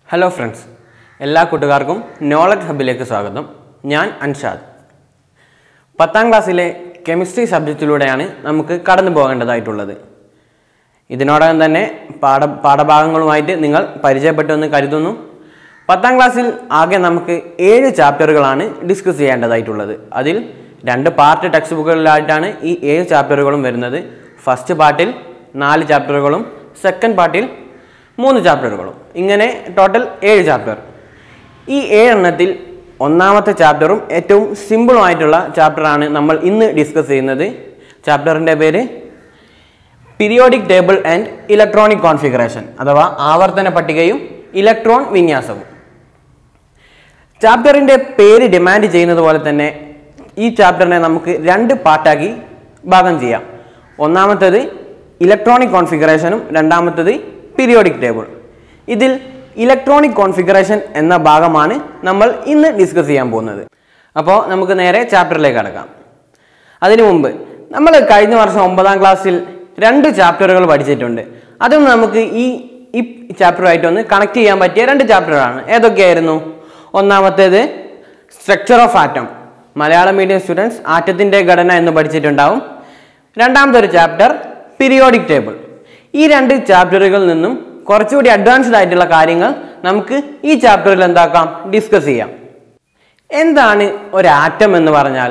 hello friends എല്ലാ കൂട്ടുകാർക്കും knowledge ഹബിലേക്ക് സ്വാഗതം ഞാൻ അൻഷാദ് പത്താം ക്ലാസ്സിലെ കെമിസ്ട്രി സബ്ജക്റ്റിലൂടെയാണ് നമുക്ക് കടന്നു പോകേണ്ടതായിട്ടുള്ളത് ഇതിനോടകം തന്നെ പാഠ പാഠഭാഗങ്ങളുമായിട്ട് നിങ്ങൾ പരിചയപ്പെട്ടു എന്ന് കരുതുന്നു പത്താം ക്ലാസ്സിൽ ആകെ നമുക്ക് ഏഴ് ചാപ്റ്ററുകളാണ് ഡിസ്കസ് ചെയ്യേണ്ടതായിട്ടുള്ളത് അതിൽ രണ്ട് പാർട്ട് ടെക്സ്റ്റ് ബുക്കുകളിലായിട്ടാണ് ഈ ഏഴ് ചാപ്റ്ററുകളും വരുന്നത് ഫസ്റ്റ് പാർട്ടിൽ നാല് ചാപ്റ്ററുകളും സെക്കൻഡ് പാർട്ടിൽ മൂന്ന് ചാപ്റ്ററുകളും ഇങ്ങനെ ടോട്ടൽ ഏഴ് ചാപ്റ്റർ ഈ ഏഴെണ്ണത്തിൽ ഒന്നാമത്തെ ചാപ്റ്ററും ഏറ്റവും സിമ്പിളുമായിട്ടുള്ള ചാപ്റ്ററാണ് നമ്മൾ ഇന്ന് ഡിസ്കസ് ചെയ്യുന്നത് ചാപ്റ്ററിൻ്റെ പേര് periodic table and electronic configuration അഥവാ ആവർത്തന പട്ടികയും ഇലക്ട്രോൺ വിന്യാസവും ചാപ്റ്ററിൻ്റെ പേര് ഡിമാൻഡ് ചെയ്യുന്നത് പോലെ തന്നെ ഈ ചാപ്റ്ററിനെ നമുക്ക് രണ്ട് പാർട്ടാക്കി ഭാഗം ചെയ്യാം ഒന്നാമത്തേത് ഇലക്ട്രോണിക് കോൺഫിഗറേഷനും രണ്ടാമത്തേത് പീരിയോഡിക് ടേബിൾ ഇതിൽ ഇലക്ട്രോണിക് കോൺഫിഗറേഷൻ എന്ന ഭാഗമാണ് നമ്മൾ ഇന്ന് ഡിസ്കസ് ചെയ്യാൻ പോകുന്നത് അപ്പോൾ നമുക്ക് നേരെ ചാപ്റ്ററിലേക്ക് കടക്കാം അതിനു മുമ്പ് നമ്മൾ കഴിഞ്ഞ വർഷം ഒമ്പതാം ക്ലാസ്സിൽ രണ്ട് ചാപ്റ്ററുകൾ പഠിച്ചിട്ടുണ്ട് അതും നമുക്ക് ഈ ഈ ചാപ്റ്ററുമായിട്ട് ഒന്ന് കണക്ട് ചെയ്യാൻ പറ്റിയ രണ്ട് ചാപ്റ്ററാണ് ഏതൊക്കെയായിരുന്നു ഒന്നാമത്തേത് structure of atom Malayalam medium students ആറ്റത്തിൻ്റെ ഘടന എന്ന് പഠിച്ചിട്ടുണ്ടാവും രണ്ടാമത്തെ ഒരു ചാപ്റ്റർ പീരിയോഡിക് ടേബിൾ ഈ രണ്ട് ചാപ്റ്ററുകളിൽ നിന്നും കുറച്ചുകൂടി അഡ്വാൻസ്ഡ് ആയിട്ടുള്ള കാര്യങ്ങൾ നമുക്ക് ഈ ചാപ്റ്ററിൽ എന്താക്കാം ഡിസ്കസ് ചെയ്യാം എന്താണ് ഒരു ആറ്റം എന്ന് പറഞ്ഞാൽ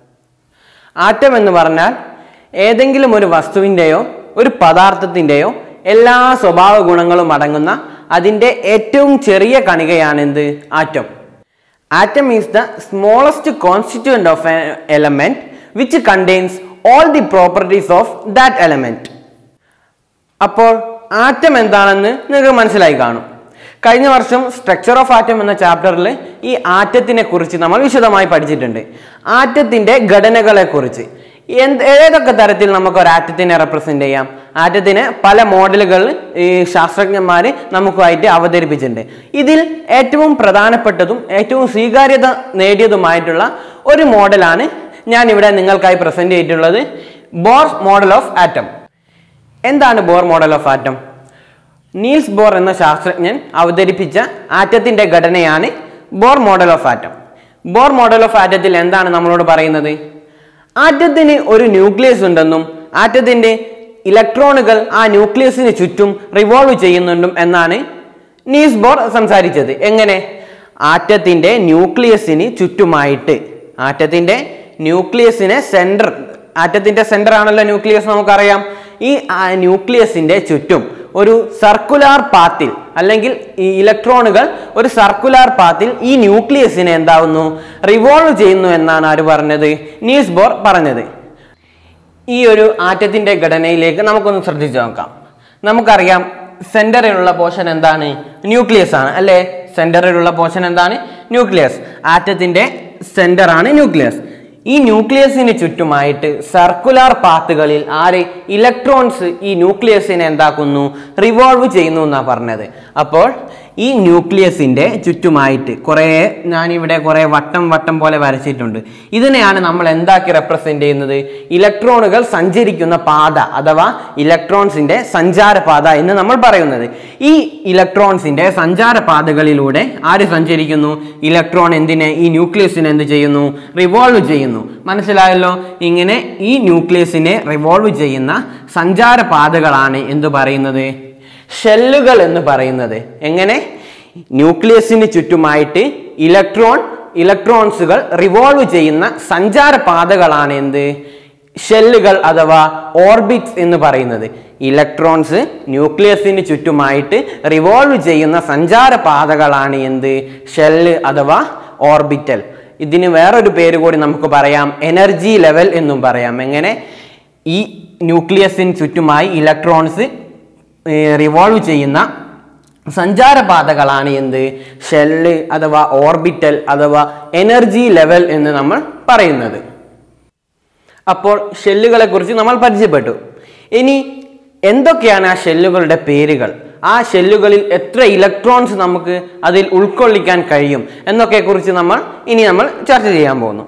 ആറ്റം എന്ന് പറഞ്ഞാൽ ഏതെങ്കിലും ഒരു വസ്തുവിൻ്റെയോ ഒരു പദാർത്ഥത്തിൻ്റെയോ എല്ലാ സ്വഭാവ ഗുണങ്ങളും അടങ്ങുന്ന അതിൻ്റെ ഏറ്റവും ചെറിയ കണികയാണ് എന്ത് atom atom is the smallest constituent of a element which contains all the properties of that element അപ്പോൾ ആറ്റം എന്താണെന്ന് നിങ്ങൾക്ക് മനസ്സിലായി കാണും കഴിഞ്ഞ വർഷം സ്ട്രക്ചർ ഓഫ് ആറ്റം എന്ന ചാപ്റ്ററിൽ ഈ ആറ്റത്തിനെ കുറിച്ച് നമ്മൾ വിശദമായി പഠിച്ചിട്ടുണ്ട് ആറ്റത്തിന്റെ ഘടനകളെ കുറിച്ച് എന്ത് ഏതൊക്കെ തരത്തിൽ നമുക്ക് ഒരു ആറ്റത്തിനെ റെപ്രസെന്റ് ചെയ്യാം ആറ്റത്തിന് പല മോഡലുകൾ ഈ ശാസ്ത്രജ്ഞന്മാർ നമുക്കായിട്ട് അവതരിപ്പിച്ചിട്ടുണ്ട് ഇതിൽ ഏറ്റവും പ്രധാനപ്പെട്ടതും ഏറ്റവും സ്വീകാര്യത നേടിയതുമായിട്ടുള്ള ഒരു മോഡലാണ് ഞാൻ ഇവിടെ നിങ്ങൾക്കായി പ്രസന്റ് ചെയ്തിട്ടുള്ളത് ബോർ മോഡൽ ഓഫ് ആറ്റം എന്താണ് Bohr model of atom Niels Bohr എന്ന ശാസ്ത്രജ്ഞൻ അവതരിപ്പിച്ച ആറ്റത്തിന്റെ ഘടനയാണ് Bohr model of atom Bohr model of ആറ്റത്തിൽ എന്താണ് നമ്മളോട് പറയുന്നത് ആറ്റത്തിന് ഒരു ന്യൂക്ലിയസ് ഉണ്ടെന്നും ആറ്റത്തിന്റെ ഇലക്ട്രോണുകൾ ആ ന്യൂക്ലിയസിന് ചുറ്റും റിവോൾവ് ചെയ്യുന്നുണ്ടും എന്നാണ് നീൽസ് ബോർ സംസാരിച്ചത് എങ്ങനെ ആറ്റത്തിന്റെ ന്യൂക്ലിയസിന് ചുറ്റുമായിട്ട് ആറ്റത്തിന്റെ ന്യൂക്ലിയസിനെ സെന്റർ ആറ്റത്തിന്റെ സെന്റർ ആണല്ലോ ന്യൂക്ലിയസ് നമുക്കറിയാം ഈ ആ ന്യൂക്ലിയസിന്റെ ചുറ്റും ഒരു സർക്കുലാർ പാത്തിൽ അല്ലെങ്കിൽ ഈ ഇലക്ട്രോണുകൾ ഒരു സർക്കുലാർ പാത്തിൽ ഈ ന്യൂക്ലിയസിനെ എന്താവുന്നു റിവോൾവ് ചെയ്യുന്നു എന്നാണ് ആര് പറഞ്ഞത് നീൽസ് ബോർ പറഞ്ഞത് ഈ ഒരു ആറ്റത്തിന്റെ ഘടനയിലേക്ക് നമുക്കൊന്ന് ശ്രദ്ധിച്ചു നോക്കാം നമുക്കറിയാം സെന്ററിലുള്ള പോർഷൻ എന്താണ് ന്യൂക്ലിയസ് ആണ് അല്ലേ സെന്ററിലുള്ള പോർഷൻ എന്താണ് ന്യൂക്ലിയസ് ആറ്റത്തിന്റെ സെന്റർ ആണ് ന്യൂക്ലിയസ് ഈ ന്യൂക്ലിയസിന് ചുറ്റുമായിട്ട് സർക്കുലാർ പാത്തുകളിൽ ആര് ഇലക്ട്രോൺസ് ഈ ന്യൂക്ലിയസിനെ എന്താക്കുന്നു റിവോൾവ് ചെയ്യുന്നു എന്നാണ് പറഞ്ഞത് അപ്പോൾ ഈ ന്യൂക്ലിയസിന്റെ ചുറ്റുമായിട്ട് കുറേ ഞാനിവിടെ കുറേ വട്ടം വട്ടം പോലെ വരച്ചിട്ടുണ്ട് ഇതിനെയാണ് നമ്മൾ എന്താക്കി റെപ്രസെന്റ് ചെയ്യുന്നത് ഇലക്ട്രോണുകൾ സഞ്ചരിക്കുന്ന പാത അഥവാ ഇലക്ട്രോൺസിന്റെ സഞ്ചാര പാത എന്ന് നമ്മൾ പറയുന്നത് ഈ ഇലക്ട്രോൺസിന്റെ സഞ്ചാര പാതകളിലൂടെ ആര് സഞ്ചരിക്കുന്നു ഇലക്ട്രോൺ എന്തിനെ ഈ ന്യൂക്ലിയസിനെ എന്ത് ചെയ്യുന്നു റിവോൾവ് ചെയ്യുന്നു മനസ്സിലായല്ലോ ഇങ്ങനെ ഈ ന്യൂക്ലിയസിനെ റിവോൾവ് ചെയ്യുന്ന സഞ്ചാര പാതകളാണ് എന്ത് പറയുന്നത് ഷെല്ലുകൾ എന്ന് പറയുന്നത് എങ്ങനെ ന്യൂക്ലിയസിന് ചുറ്റുമായിട്ട് ഇലക്ട്രോൺ ഇലക്ട്രോൺസുകൾ റിവോൾവ് ചെയ്യുന്ന സഞ്ചാര പാതകളാണ് എന്ത് ഷെല്ലുകൾ അഥവാ ഓർബിറ്റ്സ് എന്ന് പറയുന്നത് ഇലക്ട്രോൺസ് ന്യൂക്ലിയസിന് ചുറ്റുമായിട്ട് റിവോൾവ് ചെയ്യുന്ന സഞ്ചാര പാതകളാണ് എന്ത് ഷെല്ല് അഥവാ ഓർബിറ്റൽ ഇതിന് വേറൊരു പേര് കൂടി നമുക്ക് പറയാം എനർജി ലെവൽ എന്നും പറയാം എങ്ങനെ ഈ ന്യൂക്ലിയസിന് ചുറ്റുമായി ഇലക്ട്രോൺസ് റിവോൾവ് ചെയ്യുന്ന സഞ്ചാരപാതകളാണ് എന്ത് ഷെല്ല് അഥവാ ഓർബിറ്റൽ അഥവാ എനർജി ലെവൽ എന്ന് നമ്മൾ പറയുന്നത് അപ്പോൾ ഷെല്ലുകളെ കുറിച്ച് നമ്മൾ പരിചയപ്പെട്ടു ഇനി എന്തൊക്കെയാണ് ആ ഷെല്ലുകളുടെ പേരുകൾ ആ ഷെല്ലുകളിൽ എത്ര ഇലക്ട്രോൺസ് നമുക്ക് അതിൽ ഉൾക്കൊള്ളിക്കാൻ കഴിയും എന്നൊക്കെ കുറിച്ച് നമ്മൾ ഇനി നമ്മൾ ചർച്ച ചെയ്യാൻ പോകുന്നു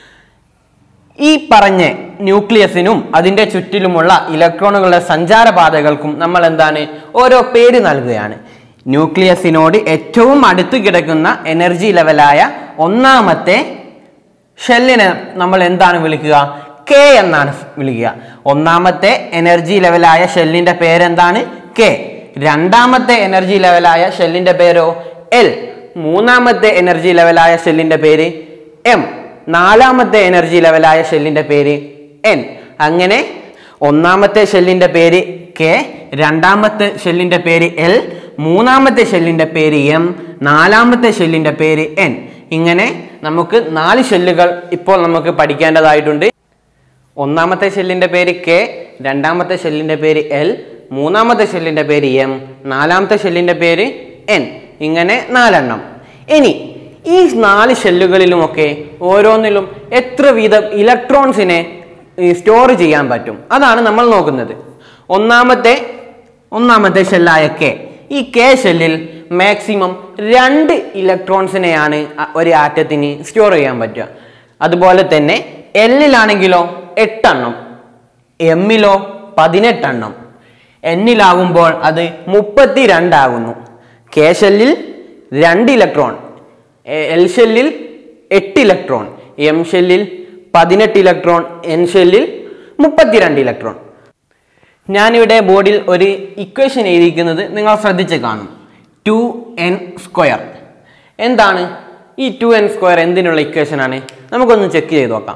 ഈ പറഞ്ഞ ന്യൂക്ലിയസിനും അതിൻ്റെ ചുറ്റിലുമുള്ള ഇലക്ട്രോണുകളുടെ സഞ്ചാരപാതകൾക്കും നമ്മൾ എന്താണ് ഓരോ പേര് നൽകുകയാണ് ന്യൂക്ലിയസിനോട് ഏറ്റവും അടുത്ത് കിടക്കുന്ന എനർജി ലെവലായ ഒന്നാമത്തെ ഷെല്ലിനെ നമ്മൾ എന്താണ് വിളിക്കുക കെ എന്നാണ് വിളിക്കുക ഒന്നാമത്തെ എനർജി ലെവലായ ഷെല്ലിന്റെ പേരെന്താണ് കെ രണ്ടാമത്തെ എനർജി ലെവലായ ഷെല്ലിന്റെ പേരോ എൽ മൂന്നാമത്തെ എനർജി ലെവലായ ഷെല്ലിന്റെ പേര് എം നാലാമത്തെ എനർജി ലെവലായ ഷെല്ലിന്റെ പേര് എൻ അങ്ങനെ ഒന്നാമത്തെ ഷെല്ലിന്റെ പേര് കെ രണ്ടാമത്തെ ഷെല്ലിന്റെ പേര് എൽ മൂന്നാമത്തെ ഷെല്ലിന്റെ പേര് എം നാലാമത്തെ ഷെല്ലിന്റെ പേര് എൻ ഇങ്ങനെ നമുക്ക് നാല് ഷെല്ലുകൾ ഇപ്പോൾ നമുക്ക് പഠിക്കേണ്ടതായിട്ടുണ്ട് ഒന്നാമത്തെ ഷെല്ലിന്റെ പേര് കെ രണ്ടാമത്തെ ഷെല്ലിന്റെ പേര് എൽ മൂന്നാമത്തെ ഷെല്ലിന്റെ പേര് എം നാലാമത്തെ ഷെല്ലിന്റെ പേര് എൻ ഇങ്ങനെ നാലെണ്ണം ഇനി ഈ നാല് ഷെല്ലുകളിലുമൊക്കെ ഓരോന്നിലും എത്ര വീതം ഇലക്ട്രോൺസിനെ സ്റ്റോർ ചെയ്യാൻ പറ്റും അതാണ് നമ്മൾ നോക്കുന്നത് ഒന്നാമത്തെ ഒന്നാമത്തെ ഷെല്ലായ കെ ഈ കെ ഷെല്ലിൽ മാക്സിമം രണ്ട് ഇലക്ട്രോൺസിനെയാണ് അ- ഒരു ആറ്റത്തിന് സ്റ്റോർ ചെയ്യാൻ പറ്റുക അതുപോലെ തന്നെ എല്ലിലാണെങ്കിലോ എട്ടെണ്ണം എമ്മിലോ പതിനെട്ടെണ്ണം എന്നിലാകുമ്പോൾ അത് മുപ്പത്തി രണ്ടാകുന്നു കെ ഷെല്ലിൽ രണ്ട് ഇലക്ട്രോൺ എ- എൽ ഷെല്ലിൽ എട്ട് ഇലക്ട്രോൺ എം ഷെല്ലിൽ പതിനെട്ട് ഇലക്ട്രോൺ എൻ ഷെല്ലിൽ മുപ്പത്തിരണ്ട് ഇലക്ട്രോൺ ഞാനിവിടെ ബോർഡിൽ ഒരു ഇക്വേഷൻ എഴുതിയിരിക്കുന്നത് നിങ്ങൾ ശ്രദ്ധിച്ച് കാണും ടു എൻ സ്ക്വയർ എന്താണ് ഈ ടു എൻ സ്ക്വയർ എന്തിനുള്ള ഇക്വേഷനാണ് നമുക്കൊന്ന് ചെക്ക് ചെയ്ത് നോക്കാം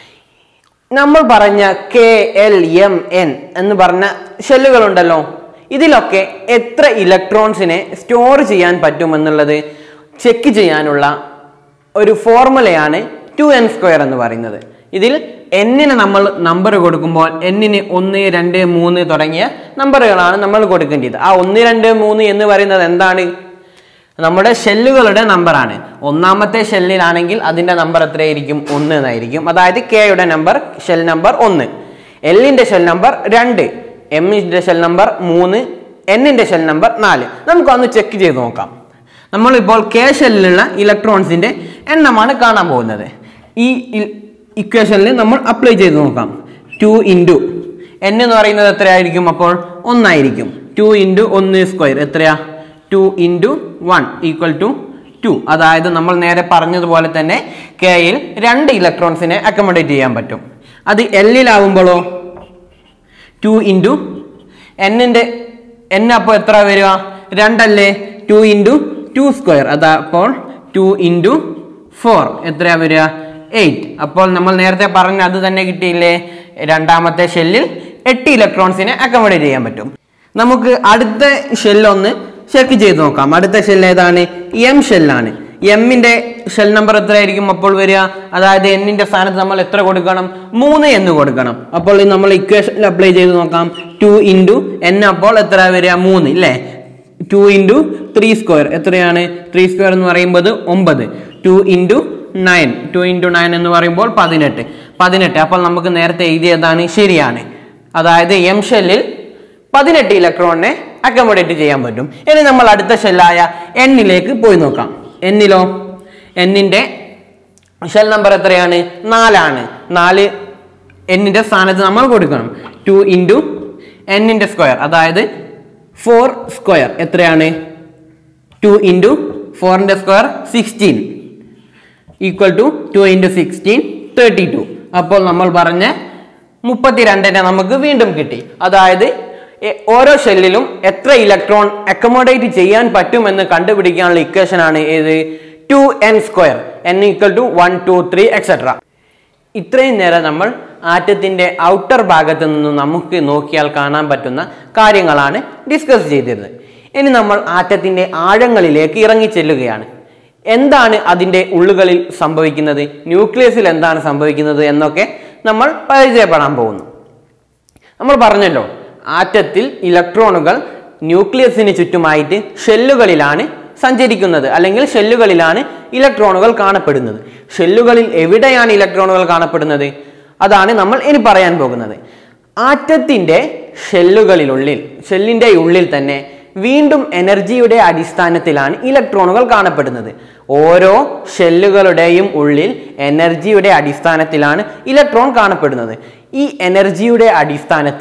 നമ്മൾ പറഞ്ഞ കെ എൽ എം എൻ എന്ന് പറഞ്ഞ ഷെല്ലുകളുണ്ടല്ലോ ഇതിലൊക്കെ എത്ര ഇലക്ട്രോൺസിനെ സ്റ്റോർ ചെയ്യാൻ പറ്റുമെന്നുള്ളത് ചെക്ക് ചെയ്യാനുള്ള ഒരു ഫോർമുലയാണ് ടു എൻ സ്ക്വയർ എന്ന് പറയുന്നത് ഇതിൽ എന്നിന് നമ്മൾ നമ്പർ കൊടുക്കുമ്പോൾ എന്നിന് ഒന്ന് രണ്ട് മൂന്ന് തുടങ്ങിയ നമ്പറുകളാണ് നമ്മൾ കൊടുക്കേണ്ടത് ആ ഒന്ന് രണ്ട് മൂന്ന് എന്ന് പറയുന്നത് എന്താണ് നമ്മുടെ ഷെല്ലുകളുടെ നമ്പറാണ് ഒന്നാമത്തെ ഷെല്ലിലാണെങ്കിൽ അതിന്റെ നമ്പർ എത്രയായിരിക്കും ഒന്ന് എന്നായിരിക്കും അതായത് കെയുടെ നമ്പർ ഷെൽ നമ്പർ ഒന്ന് എല്ലിന്റെ ഷെൽ നമ്പർ രണ്ട് എമ്മിന്റെ ഷെൽ നമ്പർ മൂന്ന് എന്നിന്റെ ഷെൽ നമ്പർ നാല് നമുക്കൊന്ന് ചെക്ക് ചെയ്ത് നോക്കാം നമ്മളിപ്പോൾ കെ ഷെല്ലിലുള്ള ഇലക്ട്രോൺസിന്റെ എണ്ണമാണ് കാണാൻ പോകുന്നത് ഈ ഇക്വേഷനിൽ നമ്മൾ അപ്ലൈ ചെയ്ത് നോക്കാം ടു ഇൻറ്റു എൻ എന്ന് പറയുന്നത് എത്രയായിരിക്കും അപ്പോൾ ഒന്നായിരിക്കും ടു ഇൻറ്റു ഒന്ന് സ്ക്വയർ എത്രയാ two into one equal to two അതായത് നമ്മൾ നേരെ പറഞ്ഞതുപോലെ തന്നെ കെയിൽ രണ്ട് ഇലക്ട്രോൺസിനെ അക്കോമഡേറ്റ് ചെയ്യാൻ പറ്റും അത് എല്ലിലാവുമ്പോഴോ ടു ഇൻറ്റു എന്നിൻ്റെ എൻ അപ്പോൾ എത്ര വരിക രണ്ടല്ലേ ടു ഇൻറ്റു ടു സ്ക്വയർ അതാ അപ്പോൾ ടു ഇൻറ്റു ഫോർ എത്രയാ വരിക എയ്റ്റ് അപ്പോൾ നമ്മൾ നേരത്തെ പറഞ്ഞ അത് തന്നെ കിട്ടിയില്ലേ രണ്ടാമത്തെ ഷെല്ലിൽ എട്ട് ഇലക്ട്രോൺസിനെ അക്കോമഡേറ്റ് ചെയ്യാൻ പറ്റും നമുക്ക് അടുത്ത ഷെല്ലൊന്ന് ചെക്ക് ചെയ്ത് നോക്കാം അടുത്ത ഷെൽ ഏതാണ് എം ഷെല്ലാണ് എമ്മിന്റെ ഷെൽ നമ്പർ എത്രയായിരിക്കും അപ്പോൾ വരിക അതായത് എന്നിന്റെ സ്ഥാനത്ത് നമ്മൾ എത്ര കൊടുക്കണം മൂന്ന് എന്ന് കൊടുക്കണം അപ്പോൾ ഇത് നമ്മൾ ഇക്വേഷനിൽ അപ്ലൈ ചെയ്ത് നോക്കാം ടു ഇൻറ്റു എൻ അപ്പോൾ എത്ര വരിക മൂന്ന് ഇല്ലേ ടു ഇൻറ്റു ത്രീ സ്ക്വയർ എത്രയാണ് ത്രീ സ്ക്വയർ എന്ന് പറയുമ്പോൾ ഒമ്പത് two into nine two into nine എന്ന് പറയുമ്പോൾ പതിനെട്ട് പതിനെട്ട് അപ്പോൾ നമുക്ക് നേരത്തെ എഴുതിയതാണ് ശരിയാണ് അതായത് എം ഷെല്ലിൽ പതിനെട്ട് ഇലക്ട്രോണിനെ അക്കോമഡേറ്റ് ചെയ്യാൻ പറ്റും ഇനി നമ്മൾ അടുത്ത ഷെല്ലായ എന്നിലേക്ക് പോയി നോക്കാം എന്നിലോ എന്നിന്റെ ഷെൽ നമ്പർ എത്രയാണ് നാലാണ് നാല് എന്നിന്റെ സ്ഥാനത്ത് നമ്മൾ കൊടുക്കണം ടു ഇൻറ്റു എന്നിന്റെ സ്ക്വയർ അതായത് ഫോർ സ്ക്വയർ എത്രയാണ് ടു ഇൻറ്റു ഫോറിന്റെ square sixteen equal to two into sixteen thirty two അപ്പോൾ നമ്മൾ പറഞ്ഞ മുപ്പത്തിരണ്ടിനെ നമുക്ക് വീണ്ടും കിട്ടി അതായത് എ- ഓരോ ഷെല്ലിലും എത്ര ഇലക്ട്രോൺ അക്കോമഡേറ്റ് ചെയ്യാൻ പറ്റുമെന്ന് കണ്ടുപിടിക്കാനുള്ള ഇക്വേഷൻ ആണ് ഏത് two N square N equal to one two three etcetera ഇത്രയും നേരം നമ്മൾ ആറ്റത്തിന്റെ ഔട്ടർ ഭാഗത്ത് നിന്ന് നമുക്ക് നോക്കിയാൽ കാണാൻ പറ്റുന്ന കാര്യങ്ങളാണ് ഡിസ്കസ് ചെയ്തിരുന്നത് ഇനി നമ്മൾ ആറ്റത്തിന്റെ ആഴങ്ങളിലേക്ക് ഇറങ്ങി ചെല്ലുകയാണ് എന്താണ് അതിന്റെ ഉള്ളുകളിൽ സംഭവിക്കുന്നത് ന്യൂക്ലിയസിൽ എന്താണ് സംഭവിക്കുന്നത് എന്നൊക്കെ നമ്മൾ പരിചയപ്പെടാൻ പോകുന്നു നമ്മൾ പറഞ്ഞല്ലോ ആറ്റത്തിൽ ഇലക്ട്രോണുകൾ ന്യൂക്ലിയസിന് ചുറ്റുമായിട്ട് ഷെല്ലുകളിലാണ് സഞ്ചരിക്കുന്നത് അല്ലെങ്കിൽ ഷെല്ലുകളിലാണ് ഇലക്ട്രോണുകൾ കാണപ്പെടുന്നത് ഷെല്ലുകളിൽ എവിടെയാണ് ഇലക്ട്രോണുകൾ കാണപ്പെടുന്നത് അതാണ് നമ്മൾ ഇനി പറയാൻ പോകുന്നത് ആറ്റത്തിന്റെ ഷെല്ലുകളിലുള്ളിൽ ഷെല്ലിന്റെ ഉള്ളിൽ തന്നെ വീണ്ടും എനർജിയുടെ അടിസ്ഥാനത്തിലാണ് ഇലക്ട്രോണുകൾ കാണപ്പെടുന്നത് ഓരോ ഷെല്ലുകളുടെയും ഉള്ളിൽ എനർജിയുടെ അടിസ്ഥാനത്തിലാണ് ഇലക്ട്രോൺ കാണപ്പെടുന്നത് ഈ എനർജിയുടെ അടിസ്ഥാനത്തിൽ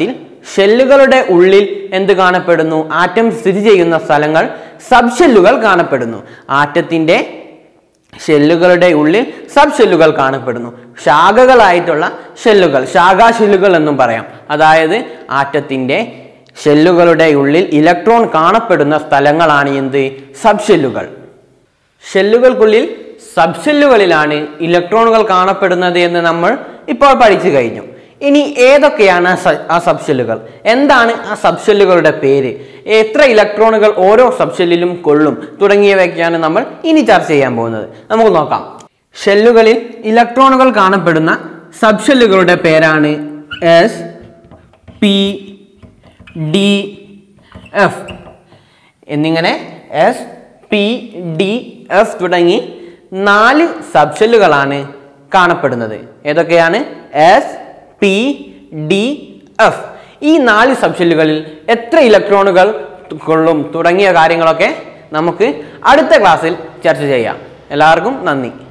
ഷെല്ലുകളുടെ ഉള്ളിൽ എന്ത് കാണപ്പെടുന്നു ആറ്റം സ്ഥിതി ചെയ്യുന്ന സ്ഥലങ്ങൾ സബ് ഷെല്ലുകൾ കാണപ്പെടുന്നു ആറ്റത്തിന്റെ ഷെല്ലുകളുടെ ഉള്ളിൽ സബ് ഷെല്ലുകൾ കാണപ്പെടുന്നു ശാഖകളായിട്ടുള്ള ഷെല്ലുകൾ ശാഖാ ഷെല്ലുകൾ എന്നും പറയാം അതായത് ആറ്റത്തിന്റെ ഷെല്ലുകളുടെ ഉള്ളിൽ ഇലക്ട്രോൺ കാണപ്പെടുന്ന സ്ഥലങ്ങളാണ് എന്ത് സബ് ഷെല്ലുകൾ ഷെല്ലുകൾക്കുള്ളിൽ സബ് ഷെല്ലുകളിലാണ് ഇലക്ട്രോണുകൾ കാണപ്പെടുന്നത് എന്ന് നമ്മൾ ഇപ്പോൾ പഠിച്ചു കഴിഞ്ഞു ഇനി ഏതൊക്കെയാണ് ആ സ- ആ സബ് ഷെല്ലുകൾ എന്താണ് ആ സബ് ഷെല്ലുകളുടെ പേര് എത്ര ഇലക്ട്രോണുകൾ ഓരോ സബ് ഷെല്ലിലും കൊള്ളും തുടങ്ങിയവയൊക്കെയാണ് നമ്മൾ ഇനി ചർച്ച ചെയ്യാൻ പോകുന്നത് നമുക്ക് നോക്കാം ഷെല്ലുകളിൽ ഇലക്ട്രോണുകൾ കാണപ്പെടുന്ന സബ് ഷെല്ലുകളുടെ പേരാണ് എസ് പി ഡി എഫ് എന്നിങ്ങനെ എസ് പി ഡി എഫ് തുടങ്ങി നാല് സബ്ഷെല്ലുകളാണ് കാണപ്പെടുന്നത് ഏതൊക്കെയാണ് എസ് പി ഡി എഫ് ഈ നാല് സബ്ഷെല്ലുകളിൽ എത്ര ഇലക്ട്രോണുകൾ കൊള്ളും തുടങ്ങിയ കാര്യങ്ങളൊക്കെ നമുക്ക് അടുത്ത ക്ലാസ്സിൽ ചർച്ച ചെയ്യാം എല്ലാവർക്കും നന്ദി